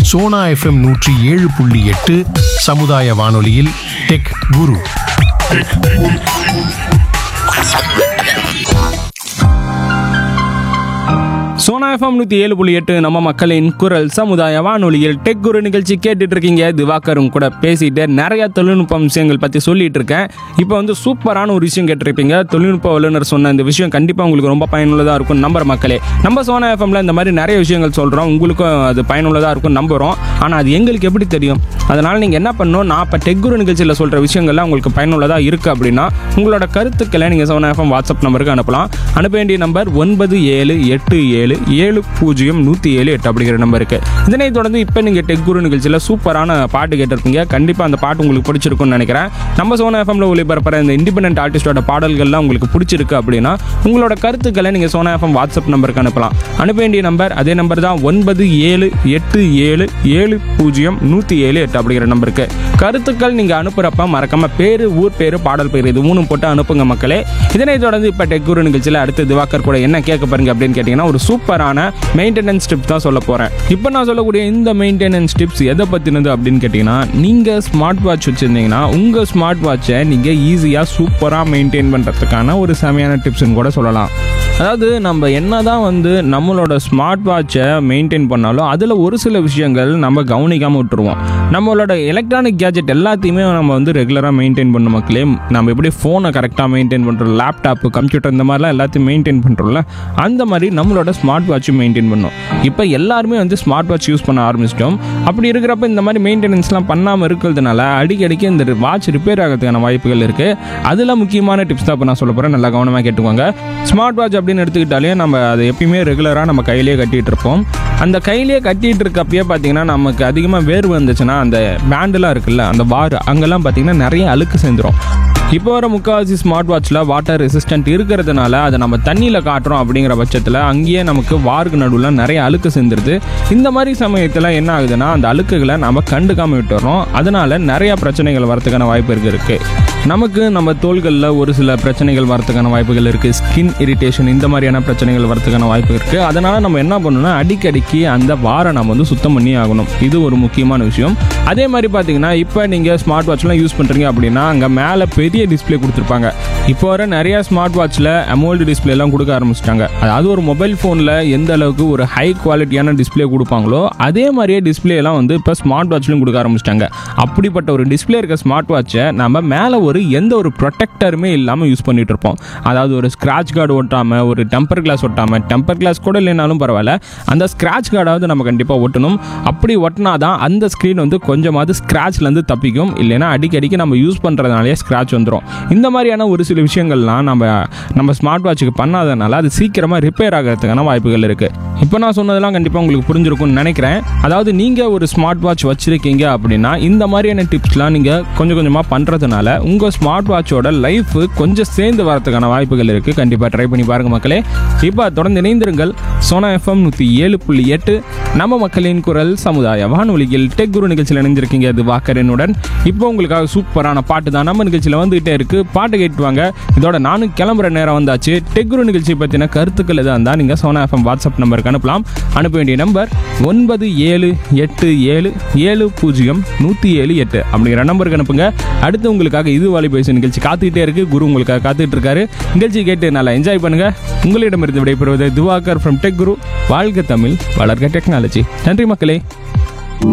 Sona FM நூற்றி ஏழு புள்ளி எட்டு சமுதாய வானொலியில் டெக் குரு சோனா எஃப்எம் நூற்றி ஏழு புள்ளி எட்டு நம்ம மக்களின் குரல் சமுதாய வானொலியில் டெக் குரு நிகழ்ச்சி கேட்டுட்டு இருக்கீங்க திவாகரும் கூட பேசிட்டு நிறைய தொழில்நுட்ப விஷயங்கள் பற்றி சொல்லிட்டு இருக்கேன் இப்போ வந்து சூப்பரான ஒரு விஷயம் கேட்டிருப்பீங்க தொழில்நுட்ப வல்லுநர் சொன்ன இந்த விஷயம் கண்டிப்பாக உங்களுக்கு ரொம்ப பயனுள்ளதாக இருக்கும் நம்புற மக்களே நம்ம சோனா எஃப்எம்ல இந்த மாதிரி நிறைய விஷயங்கள் சொல்கிறோம் உங்களுக்கும் அது பயனுள்ளதாக இருக்கும் நம்புகிறோம் ஆனால் அது எங்களுக்கு எப்படி தெரியும் அதனால் நீங்கள் என்ன பண்ணணும் நான் இப்போ டெக் குரு நிகழ்ச்சியில் சொல்கிற விஷயங்கள்லாம் உங்களுக்கு பயனுள்ளதாக இருக்குது அப்படின்னா உங்களோட கருத்துக்களை நீங்கள் சோனா எஃப்எம் வாட்ஸ்அப் நம்பருக்கு அனுப்பலாம் அனுப்ப வேண்டிய நம்பர் ஒன்பது ஏழு எட்டு ஏழு ஏழு பூஜ்ஜியம் நூற்றி ஏழு எட்டு அப்படிங்கிற நம்பருக்கு இதனைத் தொடர்ந்து இப்போ நீங்கள் டெக் குரு நிகழ்ச்சியில் சூப்பரான பாட்டு கேட்டிருப்பீங்க கண்டிப்பாக அந்த பாட்டு உங்களுக்கு பிடிச்சிருக்கும்னு நினைக்கிறேன் நம்ம சோனா எஃப்எம்ல ஒளிபரப்புற இந்த இண்டிபெண்டன்ட் ஆர்டிஸ்டோட பாடல்கள்லாம் உங்களுக்கு பிடிச்சிருக்கு அப்படின்னா உங்களோட கருத்துக்களை நீங்கள் சோனா எஃப்எம் வாட்ஸ்அப் நம்பருக்கு அனுப்பலாம் அனுப்ப வேண்டிய நம்பர் அதே நம்பர் தான் ஒன்பது ஏழு எட்டு ஏழு ஏழு பூஜ்ஜியம் நூற்றி ஏழு எட்டு அப்படிங்கிற நம்பருக்கு கருத்துக்கள் நீங்கள் அனுப்புகிறப்ப மறக்காம பேர் ஊர் பேர் பாடல் பேர் இது மூணும் போட்டு அனுப்புங்க மக்களே இதனைத் தொடர்ந்து இப்போ டெக் குரு நிகழ்ச்சியில் அடுத்து திவாகர் கூட என்ன கேட்க பாருங்க அப்படின்னு கேட்டிங்கன்னா ஒரு சூப்பரான மெயின்டெனன்ஸ் டிப்ஸ் தான் சொல்ல போகிறேன் இப்போ நான் சொல்லக்கூடிய இந்த மெயின்டெனன்ஸ் டிப்ஸ் எதை பற்றினது அப்படின்னு கேட்டிங்கன்னா நீங்கள் ஸ்மார்ட் வாட்ச் வச்சுருந்தீங்கன்னா உங்கள் ஸ்மார்ட் வாட்சை நீங்கள் ஈஸியாக சூப்பராக மெயின்டைன் பண்ணுறதுக்கான ஒரு செமையான டிப்ஸ்னு கூட சொல்லலாம் அதாவது நம்ம என்னதான் வந்து நம்மளோட ஸ்மார்ட் வாட்சை மெயின்டைன் பண்ணாலும் அதில் ஒரு சில விஷயங்கள் நம்ம கவனிக்காமல் விட்டுருவோம் நம்மளோட எலக்ட்ரானிக் கேஜெட் எல்லாத்தையுமே நம்ம வந்து ரெகுலராக மெயின்டைன் பண்ண மக்களே நம்ம எப்படி ஃபோனை கரெக்டாக மெயின்டைன் பண்ணுறோம் லேப்டாப்பு கம்ப்யூட்டர் இந்த மாதிரிலாம் எல்லாத்தையும் மெயின்டைன் பண்ணுறோம்ல அந்த மாதிரி நம்மளோட ஸ்மார்ட் வாட்சும் மெயின்டைன் பண்ணோம் இப்போ எல்லாருமே வந்து ஸ்மார்ட் வாட்ச் யூஸ் பண்ண ஆரம்பிச்சிட்டோம் அப்படி இருக்கிறப்ப இந்த மாதிரி மெயின்டெனன்ஸ்லாம் பண்ணாமல் இருக்கிறதுனால அடிக்கடிக்கு இந்த வாட்ச் ரிப்பேர் ஆகிறதுக்கான வாய்ப்புகள் இருக்குது அதில் முக்கியமான டிப்ஸ் தான் இப்போ நான் சொல்ல போகிறேன் நல்லா கவனமாக கேட்டுக்கோங்க ஸ்மார்ட் வாட்ச் அப்படின்னு எடுத்துக்கிட்டாலே நம்ம அதை எப்பயுமே ரெகுலராக நம்ம கையிலேயே கட்டிகிட்டு இருப்போம் அந்த கையிலேயே கட்டிகிட்டு இருக்கப்பயே பார்த்தீங்கன்னா நமக்கு அதிகமாக வேர்வு வந்துச்சுன்னா அந்த பேண்டெலாம் இருக்குல்ல அந்த வார் அங்கெல்லாம் பார்த்தீங்கன்னா நிறைய அழுக்கு சேர்ந்துரும் இப்போ வர முக்கால்வாசி ஸ்மார்ட் வாட்சில் வாட்டர் ரெசிஸ்டன்ட் இருக்கிறதுனால அதை நம்ம தண்ணியில் காட்டுறோம் அப்படிங்கிற பட்சத்தில் அங்கேயே நமக்கு வாருக்கு நடுவில் நிறைய அழுக்கு சேர்ந்துருது இந்த மாதிரி சமயத்தில் என்ன ஆகுதுன்னா அந்த அழுக்குகளை நம்ம கண்டுக்காம விட்டுறோம் அதனால நிறைய பிரச்சனைகள் வரதுக்கான வாய்ப்பு இருக்கு இருக்கு நமக்கு நம்ம தோள்களில் ஒரு சில பிரச்சனைகள் வரதுக்கான வாய்ப்புகள் இருக்குது ஸ்கின் இரிட்டேஷன் இந்த மாதிரியான பிரச்சனைகள் வரதுக்கான வாய்ப்பு இருக்குது அதனால் நம்ம என்ன பண்ணணும்னா அடிக்கடிக்கு அந்த வாரை நம்ம வந்து சுத்தம் பண்ணி ஆகணும் இது ஒரு முக்கியமான விஷயம் அதே மாதிரி பார்த்தீங்கன்னா இப்போ நீங்கள் ஸ்மார்ட் வாட்ச்லாம் யூஸ் பண்ணுறீங்க அப்படின்னா அங்கே மேலே பெரிய டிஸ்ப்ளே கொடுத்துருப்பாங்க இப்போ வர நிறைய ஸ்மார்ட் வாட்சில் அமோல்டு டிஸ்பிளேலாம் கொடுக்க ஆரம்பிச்சிட்டாங்க அதாவது ஒரு மொபைல் ஃபோனில் எந்த அளவுக்கு ஒரு ஹை குவாலிட்டியான டிஸ்ப்ளே கொடுப்பாங்களோ அதே மாதிரியே டிஸ்ப்ளே எல்லாம் வந்து இப்போ ஸ்மார்ட் வாட்ச்லையும் கொடுக்க ஆரம்பிச்சிட்டாங்க அப்படிப்பட்ட ஒரு டிஸ்ப்ளே இருக்க ஸ்மார்ட் வாட்சை நம்ம மேலே ஒரு எந்த ஒரு ப்ரொடெக்டருமே இல்லாமல் யூஸ் பண்ணிட்டு இருப்போம் அதாவது ஒரு ஸ்க்ராட்ச் கார்டு ஒட்டாமல் ஒரு டெம்பர் கிளாஸ் ஒட்டாமல் டெம்பர் கிளாஸ் கூட இல்லைனாலும் பரவாயில்ல அந்த ஸ்க்ராட்ச் கார்டாவது நம்ம கண்டிப்பாக ஒட்டணும் அப்படி ஒட்டினா தான் அந்த ஸ்க்ரீன் வந்து கொஞ்சமாவது ஸ்க்ராட்ச்லேருந்து தப்பிக்கும் இல்லைன்னா அடிக்கடிக்கு நம்ம யூஸ் பண்ணுறதுனாலே ஸ்க்ராட்ச் வந்துடும் இந்த மாதிரியான ஒரு சில விஷயங்கள்லாம் நம்ம நம்ம ஸ்மார்ட் வாட்சுக்கு பண்ணாதனால அது சீக்கிரமாக ரிப்பேர் ஆகிறதுக்கான வாய்ப்புகள் இருக்குது இப்போ நான் சொன்னதெல்லாம் கண்டிப்பாக உங்களுக்கு புரிஞ்சிருக்கும்னு நினைக்கிறேன் அதாவது நீங்கள் ஒரு ஸ்மார்ட் வாட்ச் வச்சுருக்கீங்க அப்படின்னா இந்த மாதிரியான டிப்ஸ்லாம் நீங்கள் கொஞ்சம் கொஞ்சமாக பண்ணுறதுனால உங்கள் ஸ்மார்ட் வாட்சோட லைஃப் கொஞ்சம் சேர்ந்து வரதுக்கான வாய்ப்புகள் இருக்குது கண்டிப்பாக ட்ரை பண்ணி பாருங்கள் மக்களே இப்போ தொடர்ந்து இணைந்திருங்கள் சோனா எஃப்எம் நூற்றி ஏழு புள்ளி எட்டு நம்ம மக்களின் குரல் சமுதாய வானொலியில் டெக் குரு நிகழ்ச்சியில் இணைஞ்சிருக்கீங்க இது வாக்கரனுடன் இப்போ உங்களுக்காக சூப்பரான பாட்டு தான் நம்ம நிகழ்ச்சியில் வந்துகிட்டே இருக்கு பாட்டு கேட்டு வாங்க இதோட நானும் கிளம்புற நேரம் வந்தாச்சு டெக் குரு நிகழ்ச்சி பற்றின கருத்துக்கள் எதாக இருந்தால் நீங்கள் சோனா எஃப்எம் வாட்ஸ்அப் நம்பருக்கு அனுப்பலாம் அனுப்ப வேண்டிய நம்பர் ஒன்பது ஏழு எட்டு ஏழு ஏழு பூஜ்ஜியம் நூற்றி ஏழு எட்டு அப்படிங்கிற நம்பருக்கு அனுப்புங்க அடுத்து உங்களுக்காக இது வாலி பேசு நிகழ்ச்சி காத்துக்கிட்டே இருக்கு குரு உங்களுக்காக காத்துட்டு இருக்காரு நிகழ்ச்சி கேட்டு நல்லா என்ஜாய் பண்ணுங்க உங்களிடமிருந்து விடைபெறுவது துவாகர் ஃப்ரம் டெக் குரு வாழ்க தமிழ் வளர்க டெக்னாலஜி நன்றி மக்களே